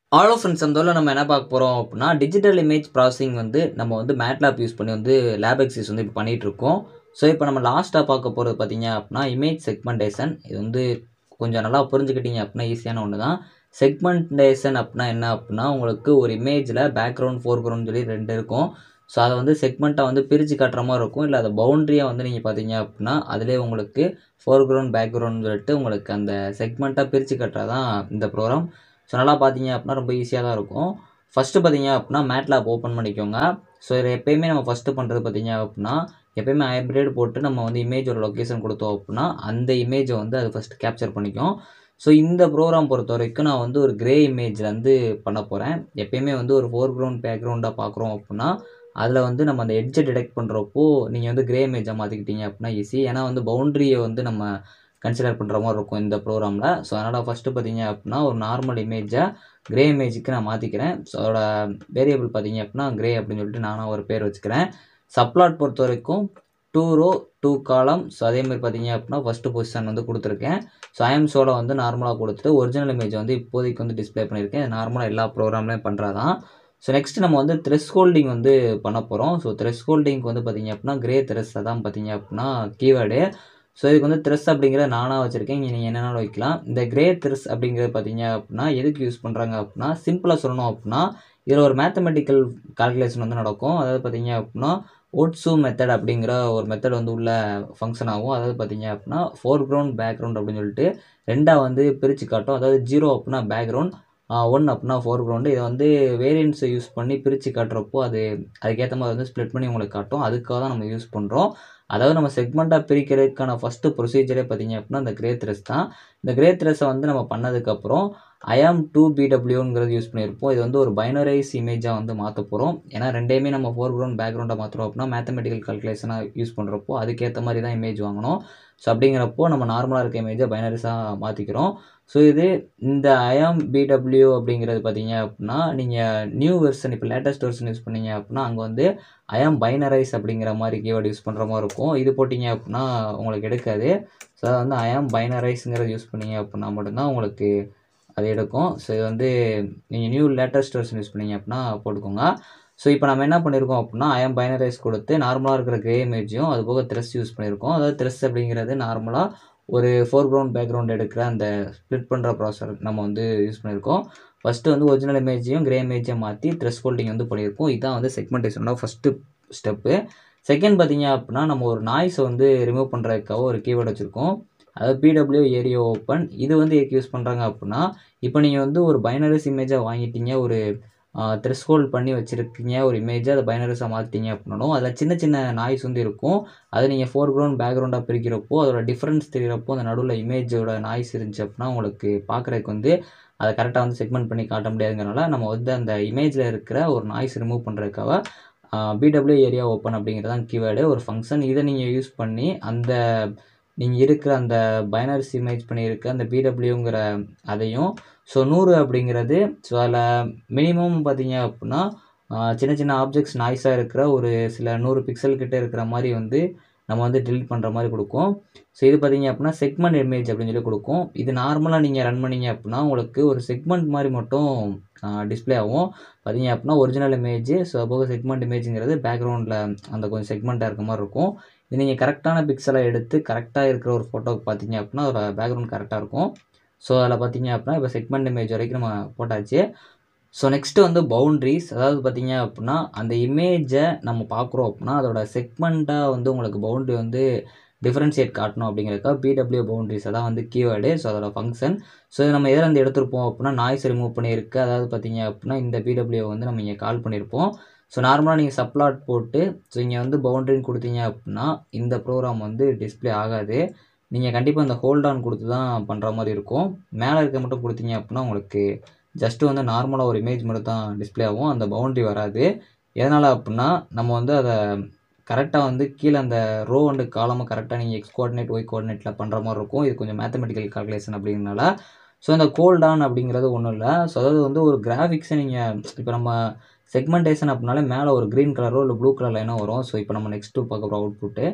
ஆலோ friends அந்த இதில் நம்ம என்ன பார்க்க போகிறோம் அப்படின்னா டிஜிட்டல் இமேஜ் ப்ராசஸிங் வந்து நம்ம வந்து மேட்லாப் யூஸ் பண்ணி வந்து லேப் எக்ஸிஸ் வந்து இப்போ பண்ணிகிட்ருக்கோம் ஸோ இப்போ நம்ம லாஸ்ட்டாக பார்க்க போகிறது பார்த்தீங்க அப்படின்னா இமேஜ் செக்மெண்டேஷன் இது வந்து கொஞ்சம் நல்லா புரிஞ்சுக்கிட்டீங்க அப்படின்னா ஈஸியான ஒன்று தான் செக்மெண்டேஷன் அப்படின்னா என்ன அப்படின்னா உங்களுக்கு ஒரு இமேஜில் பேக்ரவுண்ட் ஃபோர்க்ரவுண்ட் சொல்லி ரெண்டு இருக்கும் ஸோ அதை வந்து செக்மெண்ட்டாக வந்து பிரித்து காட்டுற மாதிரி இருக்கும் இல்லை அதை பவுண்ட்ரியாக வந்து நீங்கள் பார்த்தீங்க அப்படின்னா அதிலே உங்களுக்கு ஃபோர்க்ரவுண்ட் பேக்ரவுண்ட் சொல்லிட்டு உங்களுக்கு அந்த செக்மெண்ட்டாக பிரித்து காட்டுறது தான் இந்த ப்ரோக்ராம் ஸோ நல்லா பார்த்தீங்க அப்படின்னா ரொம்ப ஈஸியாக தான் இருக்கும் ஃபஸ்ட்டு பார்த்தீங்க அப்படின்னா மேட்லாப் ஓப்பன் பண்ணிக்கோங்க ஸோ இதை எப்பயுமே நம்ம ஃபஸ்ட்டு பண்ணுறது பார்த்தீங்க அப்படின்னா எப்பயுமே ஹைப்ரிட் போட்டு நம்ம வந்து இமேஜோட லொக்கேஷன் கொடுத்தோம் அப்படின்னா அந்த இமேஜை வந்து அது ஃபஸ்ட்டு கேப்சர் பண்ணிக்கும் ஸோ இந்த ப்ரோக்ராம் பொறுத்த வரைக்கும் நான் வந்து ஒரு கிரே இமேஜில் வந்து பண்ண போகிறேன் எப்பயுமே வந்து ஒரு ஃபோர் கிரவுண்ட் பேக்ரவுண்டாக பார்க்குறோம் அப்படின்னா அதில் வந்து நம்ம அந்த எட்ஜை டிடெக்ட் பண்ணுறப்போ நீங்கள் வந்து கிரே இமேஜாக மாற்றிக்கிட்டீங்க அப்படின்னா ஈஸி ஏன்னா வந்து பவுண்ட்ரியை வந்து நம்ம கன்சிடர் பண்ணுற மாதிரி இருக்கும் இந்த ப்ரோக்ராமில் ஸோ அதனால் ஃபஸ்ட்டு பார்த்தீங்க அப்படின்னா ஒரு நார்மல் இமேஜை கிரே இமேஜுக்கு நான் மாற்றிக்கிறேன் ஸோ அதோட வேரியபிள் பார்த்தீங்க அப்படின்னா கிரே அப்படின்னு சொல்லிட்டு நானும் ஒரு பேர் வச்சுக்கிறேன் சப்ளாட் பொறுத்த வரைக்கும் two row two column so அதேமாதிரி பார்த்தீங்க அப்படின்னா ஃபஸ்ட்டு பொசிஷன் வந்து கொடுத்துருக்கேன் ஸோ ஐஎம் சோலை வந்து நார்மலாக கொடுத்துட்டு ஒரிஜினல் இமேஜ் வந்து இப்போதைக்கு வந்து டிஸ்பிளே பண்ணியிருக்கேன் இது நார்மலாக எல்லா ப்ரோக்ராம்லேயும் பண்ணுறதான் ஸோ நெக்ஸ்ட் நம்ம வந்து த்ரெஸ் ஹோல்டிங் வந்து பண்ண போகிறோம் ஸோ த்ரெஸ் ஹோல்டிங்க்கு வந்து பார்த்தீங்க அப்படின்னா கிரே த்ரெஸ் தான் பார்த்தீங்க அப்படின்னா கீவேர்டு ஸோ இதுக்கு வந்து த்ரெஸ் அப்படிங்கிறத நானாக வச்சுருக்கேன் இங்கே நீங்கள் என்னென்னாலும் வைக்கலாம் இந்த கிரே த்ரெஸ் அப்படிங்கிறது பார்த்தீங்க அப்படின்னா எதுக்கு யூஸ் பண்ணுறாங்க அப்படின்னா சிம்பிளாக சொல்லணும் அப்படின்னா இதில் ஒரு மேத்தமெட்டிக்கல் கால்குலேஷன் வந்து நடக்கும் அதாவது பார்த்தீங்க அப்படின்னா ஓட்ஸு மெத்தட் அப்படிங்கிற ஒரு மெத்தட் வந்து உள்ள ஃபங்க்ஷன் ஆகும் அதாவது பார்த்தீங்க அப்படின்னா ஃபோர் கிரவுண்ட் பேக்ரவுண்ட் அப்படின்னு சொல்லிட்டு ரெண்டாக வந்து பிரித்து காட்டும் அதாவது ஜீரோ அப்படின்னா பேக்ரவுண்ட் ஒன் அப்படின்னா ஃபோர் கிரவுண்டு இதை வந்து வேரியன்ஸை யூஸ் பண்ணி பிரித்து காட்டுறப்போ அது அதுக்கேற்ற மாதிரி வந்து ஸ்ப்ளிட் பண்ணி உங்களுக்கு காட்டும் அதுக்காக தான் நம்ம யூஸ் பண்ணுறோம் அதாவது நம்ம செக்மெண்ட்டாக பிரிக்கிறதுக்கான ஃபஸ்ட்டு ப்ரொசீஜரே பார்த்தீங்க அப்படின்னா இந்த கிரே த்ரெஸ் தான் இந்த கிரே த்ரெஸ்ஸை வந்து நம்ம பண்ணதுக்கப்புறம் ஐஎம் டூ பிடபிள்யூங்கிறது யூஸ் பண்ணியிருப்போம் இது வந்து ஒரு பைனரைஸ் இமேஜாக வந்து மாற்ற போகிறோம் ஏன்னா ரெண்டையுமே நம்ம ஃபோர் கிரவுண்ட் பேக்ரவுண்டாக மாற்றுறோம் அப்படின்னா மேத்தமெட்டிக்கல் கால்குலேஷனாக யூஸ் பண்ணுறப்போ அதுக்கேற்ற மாதிரி தான் இமேஜ் வாங்கணும் ஸோ அப்படிங்கிறப்போ நம்ம நார்மலாக இருக்க இமேஜை பைனரிஸாக மாற்றிக்கிறோம் ஸோ இது இந்த ஐஎம் பிடபிள்யூ அப்படிங்கிறது பார்த்தீங்க அப்படின்னா நீங்கள் நியூ வெர்ஷன் இப்போ லேட்டஸ்ட் வெர்ஷன் யூஸ் பண்ணீங்க அப்படின்னா அங்கே வந்து ஐஎம் பைனரைஸ் அப்படிங்கிற மாதிரி கீவேர்டு யூஸ் பண்ணுற மாதிரி இருக்கும் இது போட்டிங்க அப்படின்னா உங்களுக்கு எடுக்காது ஸோ அதை வந்து ஐஎம் பைனரைஸுங்கிறத யூஸ் பண்ணீங்க அப்படின்னா மட்டும்தான் உங்களுக்கு அது எடுக்கும் ஸோ இது வந்து நீங்கள் நியூ லேட்டஸ்ட் வெர்ஷன் யூஸ் பண்ணீங்க அப்படின்னா போட்டுக்கோங்க ஸோ இப்போ நம்ம என்ன பண்ணியிருக்கோம் அப்படின்னா ஐஎம் பைனரைஸ் கொடுத்து நார்மலாக இருக்கிற கிரே இமேஜையும் அது போக த்ரெஸ் யூஸ் பண்ணியிருக்கோம் அதாவது த்ரெஸ் அப்படிங்கிறது நார்மலாக ஒரு ஃபோர் கிரவுண்ட் பேக்ரவுண்ட் எடுக்கிற அந்த ஸ்ப்ளிட் பண்ணுற ப்ராசர் நம்ம வந்து யூஸ் பண்ணியிருக்கோம் ஃபஸ்ட்டு வந்து ஒரிஜினல் இமேஜையும் கிரே இமேஜையும் மாற்றி த்ரெஸ் ஹோல்டிங் வந்து பண்ணியிருக்கோம் இதுதான் வந்து செக்மெண்டேஷனோட ஃபஸ்ட்டு ஸ்டெப்பு செகண்ட் பார்த்தீங்க அப்படின்னா நம்ம ஒரு நாய்ஸை வந்து ரிமூவ் பண்ணுறதுக்காக ஒரு கீவேர்டு வச்சுருக்கோம் அதாவது பிடபிள்யூ ஏரியோ ஓப்பன் இது வந்து எதுக்கு யூஸ் பண்ணுறாங்க அப்படின்னா இப்போ நீங்கள் வந்து ஒரு பைனரிஸ் இமேஜாக வாங்கிட்டீங்க ஒரு த்ரெஸ் ஹோல்ட் பண்ணி வச்சுருக்கீங்க ஒரு இமேஜை அதை பைனரிஸாக மாற்றிட்டீங்க அப்படின்னாலும் அதில் சின்ன சின்ன நாய்ஸ் வந்து இருக்கும் அதை நீங்கள் ஃபோர் கிரவுண்ட் பேக்ரவுண்டாக பிரிக்கிறப்போ அதோட டிஃப்ரென்ஸ் தெரிகிறப்போ அந்த நடுவில் இமேஜோட நாய்ஸ் இருந்துச்சு அப்படின்னா உங்களுக்கு பார்க்குறதுக்கு வந்து அதை கரெக்டாக வந்து செக்மெண்ட் பண்ணி காட்ட முடியாதுங்கிறனால நம்ம வந்து அந்த இமேஜில் இருக்கிற ஒரு நாய்ஸ் ரிமூவ் பண்ணுறதுக்காக பிடபிள்யூ ஏரியா ஓப்பன் அப்படிங்கிறது தான் கீவேர்டு ஒரு ஃபங்க்ஷன் இதை நீங்கள் யூஸ் பண்ணி அந்த நீங்கள் இருக்கிற அந்த பைனரிஸ் இமேஜ் பண்ணியிருக்க அந்த பிடபிள்யூங்கிற அதையும் ஸோ நூறு அப்படிங்கிறது ஸோ அதில் மினிமம் பார்த்தீங்க அப்படின்னா சின்ன சின்ன ஆப்ஜெக்ட்ஸ் நாய்ஸாக இருக்கிற ஒரு சில நூறு பிக்சல் கிட்டே இருக்கிற மாதிரி வந்து நம்ம வந்து டிலீட் பண்ணுற மாதிரி கொடுக்கும் ஸோ இது பார்த்தீங்க அப்படின்னா செக்மெண்ட் இமேஜ் அப்படின்னு சொல்லி கொடுக்கும் இது நார்மலாக நீங்கள் ரன் பண்ணீங்க அப்படின்னா உங்களுக்கு ஒரு செக்மெண்ட் மாதிரி மட்டும் டிஸ்பிளே ஆகும் பார்த்தீங்க அப்படின்னா ஒரிஜினல் இமேஜ் ஸோ போக செக்மெண்ட் இமேஜுங்கிறது பேக்ரவுண்டில் அந்த கொஞ்சம் செக்மெண்ட்டாக இருக்க மாதிரி இருக்கும் இது நீங்கள் கரெக்டான பிக்சலை எடுத்து கரெக்டாக இருக்கிற ஒரு ஃபோட்டோக்கு பார்த்தீங்க அப்படின்னா அதோட பேக்ரவுண்ட் கரெக்டாக இருக்கும் ஸோ அதில் பார்த்தீங்க அப்படின்னா இப்போ செக்மெண்ட் இமேஜ் வரைக்கும் நம்ம போட்டாச்சு ஸோ நெக்ஸ்ட்டு வந்து பவுண்ட்ரிஸ் அதாவது பார்த்தீங்க அப்படின்னா அந்த இமேஜை நம்ம பார்க்குறோம் அப்படின்னா அதோட செக்மெண்ட்டாக வந்து உங்களுக்கு பவுண்ட்ரி வந்து டிஃப்ரென்ஷியேட் காட்டணும் அப்படிங்கிறதுக்காக பிடபிள்யூ பவுண்ட்ரிஸ் அதான் வந்து கீவேர்டு ஸோ அதோட ஃபங்க்ஷன் ஸோ இது நம்ம எதில் இருந்து எடுத்திருப்போம் அப்படின்னா நாய்ஸ் ரிமூவ் பண்ணியிருக்கு அதாவது பார்த்தீங்க அப்படின்னா இந்த பிடபிள்யூ வந்து நம்ம இங்கே கால் பண்ணியிருப்போம் ஸோ நார்மலாக நீங்கள் சப்ளாட் போட்டு ஸோ இங்கே வந்து பவுண்ட்ரின்னு கொடுத்தீங்க அப்படின்னா இந்த ப்ரோக்ராம் வந்து டிஸ்பிளே ஆகாது நீங்கள் கண்டிப்பாக இந்த ஹோல்ட் ஆன் கொடுத்து தான் பண்ணுற மாதிரி இருக்கும் மேலே இருக்க மட்டும் கொடுத்தீங்க அப்படின்னா உங்களுக்கு ஜஸ்ட்டு வந்து நார்மலாக ஒரு இமேஜ் மட்டும் தான் டிஸ்பிளே ஆகும் அந்த பவுண்ட்ரி வராது எதனால் அப்படின்னா நம்ம வந்து அதை கரெக்டாக வந்து கீழே அந்த ரோ அண்டு காலமாக கரெக்டாக நீங்கள் எக்ஸ் கோஆர்டினேட் ஒய் கோஆர்டினேட்டில் பண்ணுற மாதிரி இருக்கும் இது கொஞ்சம் மேத்தமெட்டிக்கல் கால்குலேஷன் அப்படிங்கிறனால ஸோ இந்த கோல்ட் ஆன் அப்படிங்கிறது ஒன்றும் இல்லை ஸோ அதாவது வந்து ஒரு கிராஃபிக்ஸை நீங்கள் இப்போ நம்ம செக்மெண்டேஷன் அப்படின்னாலே மேலே ஒரு க்ரீன் கலரோ இல்லை ப்ளூ கலர் லைனோ வரும் ஸோ இப்போ நம்ம நெக்ஸ்ட்டு பார்க்க போகிறோம் அவுட்புட்டு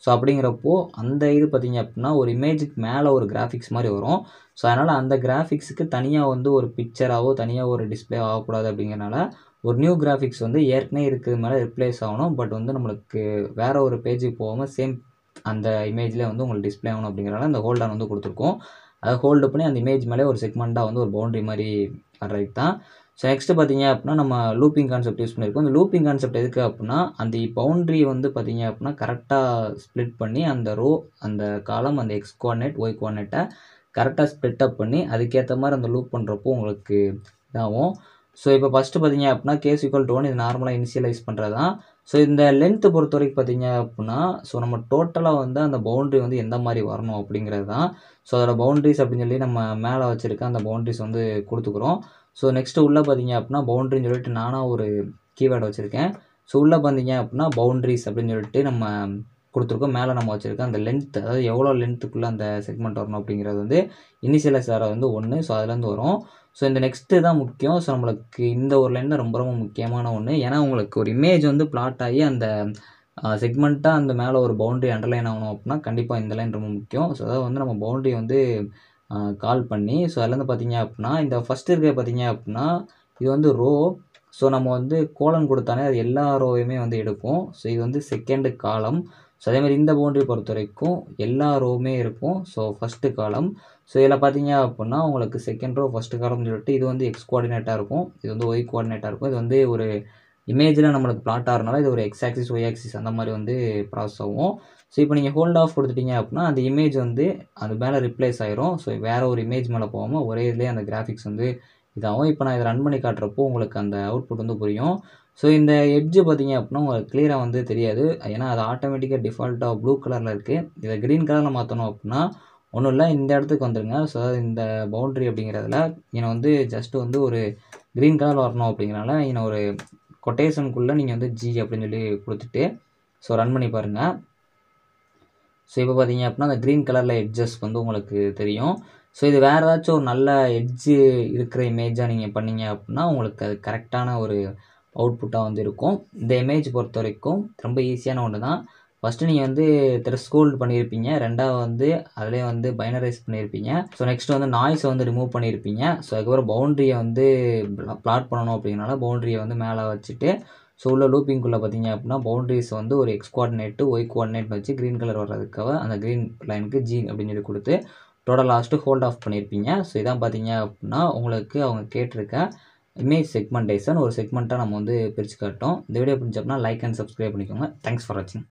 ஸோ அப்படிங்கிறப்போ அந்த இது பார்த்தீங்க அப்படின்னா ஒரு இமேஜுக்கு மேலே ஒரு கிராஃபிக்ஸ் மாதிரி வரும் ஸோ அதனால் அந்த கிராஃபிக்ஸுக்கு தனியாக வந்து ஒரு பிக்சராகவோ தனியாக ஒரு டிஸ்ப்ளே ஆகக்கூடாது அப்படிங்கிறனால ஒரு நியூ கிராஃபிக்ஸ் வந்து ஏற்கனவே இருக்கிறது மேலே ரிப்ளேஸ் ஆகணும் பட் வந்து நம்மளுக்கு வேறு ஒரு பேஜுக்கு போகாமல் சேம் அந்த இமேஜ்லேயே வந்து உங்களுக்கு டிஸ்ப்ளே ஆகணும் அப்படிங்கிறனால அந்த ஹோல்டர் வந்து கொடுத்துருக்கோம் அதை ஹோல்டு பண்ணி அந்த இமேஜ் மேலே ஒரு செக்மெண்ட்டாக வந்து ஒரு பவுண்டரி மாதிரி வர்றதுக்கு தான் ஸோ நெக்ஸ்ட்டு பார்த்தீங்க அப்படின்னா நம்ம லூப்பிங் கான்செப்ட் யூஸ் பண்ணியிருக்கோம் இந்த லூப்பிங் கான்செப்ட் எதுக்கு அப்படின்னா அந்த பவுண்டரி வந்து பார்த்தீங்க அப்படின்னா கரெக்டாக ஸ்ப்ளிட் பண்ணி அந்த ரோ அந்த காலம் அந்த எக்ஸ் கோஆர்டினேட் ஒய் கோஆர்டினேட்டை கரெக்டாக ஸ்ப்ளிட் அப் பண்ணி அதுக்கேற்ற மாதிரி அந்த லூப் பண்ணுறப்போ உங்களுக்கு இதாகும் ஸோ இப்போ ஃபஸ்ட்டு பார்த்தீங்க அப்படின்னா கேஸ் ஈக்குவல் டு ஒன் இது நார்மலாக இனிஷியலைஸ் பண்ணுறது தான் ஸோ இந்த லென்த்து பொறுத்த வரைக்கும் பார்த்தீங்க அப்படின்னா ஸோ நம்ம டோட்டலாக வந்து அந்த பவுண்ட்ரி வந்து எந்த மாதிரி வரணும் அப்படிங்கிறது தான் ஸோ அதோட பவுண்ட்ரிஸ் அப்படின்னு சொல்லி நம்ம மேலே வச்சுருக்க அந்த பவுண்ட்ரிஸ் வந்து கொடுத்துக்குறோம் ஸோ நெக்ஸ்ட்டு உள்ளே பார்த்தீங்க அப்படின்னா பவுண்ட்ரின்னு சொல்லிட்டு நானாக ஒரு கீவேர்டு வச்சுருக்கேன் ஸோ உள்ளே பார்த்தீங்க அப்படின்னா பவுண்ட்ரிஸ் அப்படின்னு சொல்லிட்டு நம்ம கொடுத்துருக்கோம் மேலே நம்ம வச்சுருக்கோம் அந்த லென்த் அதாவது எவ்வளோ லென்த்துக்குள்ளே அந்த செக்மெண்ட் வரணும் அப்படிங்கிறது வந்து இனிஷியலைஸ் ஆகிற வந்து ஒன்று ஸோ அதுலேருந்து வரும் ஸோ இந்த நெக்ஸ்ட்டு தான் முக்கியம் ஸோ நம்மளுக்கு இந்த ஒரு லைன் தான் ரொம்ப ரொம்ப முக்கியமான ஒன்று ஏன்னா உங்களுக்கு ஒரு இமேஜ் வந்து பிளாட் ஆகி அந்த செக்மெண்ட்டாக அந்த மேலே ஒரு பவுண்ட்ரி அண்டர்லைன் ஆகணும் அப்படின்னா கண்டிப்பாக இந்த லைன் ரொம்ப முக்கியம் ஸோ அதாவது வந்து நம்ம பவுண்ட்ரி வந்து கால் பண்ணி ஸோ அதுலேருந்து பார்த்தீங்க அப்படின்னா இந்த ஃபஸ்ட்டு இருக்க பார்த்தீங்க அப்படின்னா இது வந்து ரோ ஸோ நம்ம வந்து கோலன் கொடுத்தாலே அது எல்லா ரோவையுமே வந்து எடுக்கும் ஸோ இது வந்து செகண்டு காலம் ஸோ அதேமாதிரி இந்த பவுண்ட்ரி பொறுத்த வரைக்கும் எல்லா ரோவுமே இருக்கும் ஸோ ஃபஸ்ட்டு காலம் ஸோ இதில் பார்த்தீங்க அப்படின்னா உங்களுக்கு செகண்ட் ரோ ஃபஸ்ட்டு காலம்னு சொல்லிட்டு இது வந்து எக்ஸ் கோஆர்டினேட்டாக இருக்கும் இது வந்து ஒய் கோஆர்டினேட்டாக இருக்கும் இது வந்து ஒரு இமேஜில் நம்மளுக்கு பிளாட் ஆகிறனால இது ஒரு எக்ஸ் ஆக்சிஸ் ஒய் ஆக்சிஸ் அந்த மாதிரி வந்து ப்ராசஸ் ஆகும் ஸோ இப்போ நீங்கள் ஹோல்ட் ஆஃப் கொடுத்துட்டீங்க அப்படின்னா அந்த இமேஜ் வந்து அது மேலே ரிப்ளேஸ் ஆயிரும் ஸோ வேறு ஒரு இமேஜ் மேலே போகாமல் ஒரே இதுலேயே அந்த கிராஃபிக்ஸ் வந்து இதாகும் இப்போ நான் இதை ரன் பண்ணி காட்டுறப்போ உங்களுக்கு அந்த அவுட்புட் வந்து புரியும் ஸோ இந்த எட்ஜு பார்த்தீங்க அப்படின்னா உங்களுக்கு கிளியராக வந்து தெரியாது ஏன்னா அது ஆட்டோமேட்டிக்காக டிஃபால்ட்டாக ப்ளூ கலரில் இருக்குது இதை க்ரீன் கலரில் மாற்றணும் அப்படின்னா ஒன்றும் இல்லை இந்த இடத்துக்கு வந்துடுங்க ஸோ அதாவது இந்த பவுண்ட்ரி அப்படிங்கிறதுல என்னை வந்து ஜஸ்ட் வந்து ஒரு க்ரீன் கலர் வரணும் அப்படிங்கிறனால என்னை ஒரு கொட்டேஷனுக்குள்ளே நீங்கள் வந்து ஜி அப்படின்னு சொல்லி கொடுத்துட்டு ஸோ ரன் பண்ணி பாருங்கள் ஸோ இப்போ பார்த்தீங்க அப்படின்னா அந்த க்ரீன் கலரில் எட்ஜஸ் வந்து உங்களுக்கு தெரியும் ஸோ இது வேறு ஏதாச்சும் ஒரு நல்ல எட்ஜு இருக்கிற இமேஜாக நீங்கள் பண்ணீங்க அப்படின்னா உங்களுக்கு அது கரெக்டான ஒரு அவுட்புட்டாக வந்து இருக்கும் இந்த இமேஜ் பொறுத்த வரைக்கும் ரொம்ப ஈஸியான ஒன்று தான் ஃபஸ்ட்டு நீங்கள் வந்து த்ரெஸ்கோல்டு பண்ணியிருப்பீங்க ரெண்டாவது வந்து அதிலே வந்து பைனரைஸ் பண்ணியிருப்பீங்க ஸோ நெக்ஸ்ட் வந்து நாய்ஸை வந்து ரிமூவ் பண்ணியிருப்பீங்க ஸோ அதுக்கப்புறம் பவுண்ட்ரியை வந்து பிளாட் பண்ணணும் அப்படிங்கிறனால பவுண்ட்ரியை வந்து மேலே வச்சுட்டு ஸோ உள்ள லூப்பிங்குள்ளே பார்த்தீங்க அப்படின்னா பவுண்ட்ரிஸ் வந்து ஒரு எக்ஸ் கோஆர்டினேட்டு ஒய் கோஆர்டினேட் வச்சு க்ரீன் கலர் வர்றதுக்காக அந்த க்ரீன் லைனுக்கு ஜி அப்படின்னு சொல்லி கொடுத்து டோட்டல் லாஸ்ட்டு ஹோல்ட் ஆஃப் பண்ணியிருப்பீங்க ஸோ இதான் பார்த்தீங்க அப்படின்னா உங்களுக்கு அவங்க கேட்டிருக்க இமேஜ் செக்மெண்டேஷன் ஒரு செக்மெண்ட்டாக நம்ம வந்து பிரித்து காட்டோம் இந்த வீடியோ பிடிச்ச அப்படின்னா லைக் அண்ட் சப்ஸ்கிரைப் பண்ணிக்கோங்க தேங்க்ஸ் ஃபார் வாட்சிங்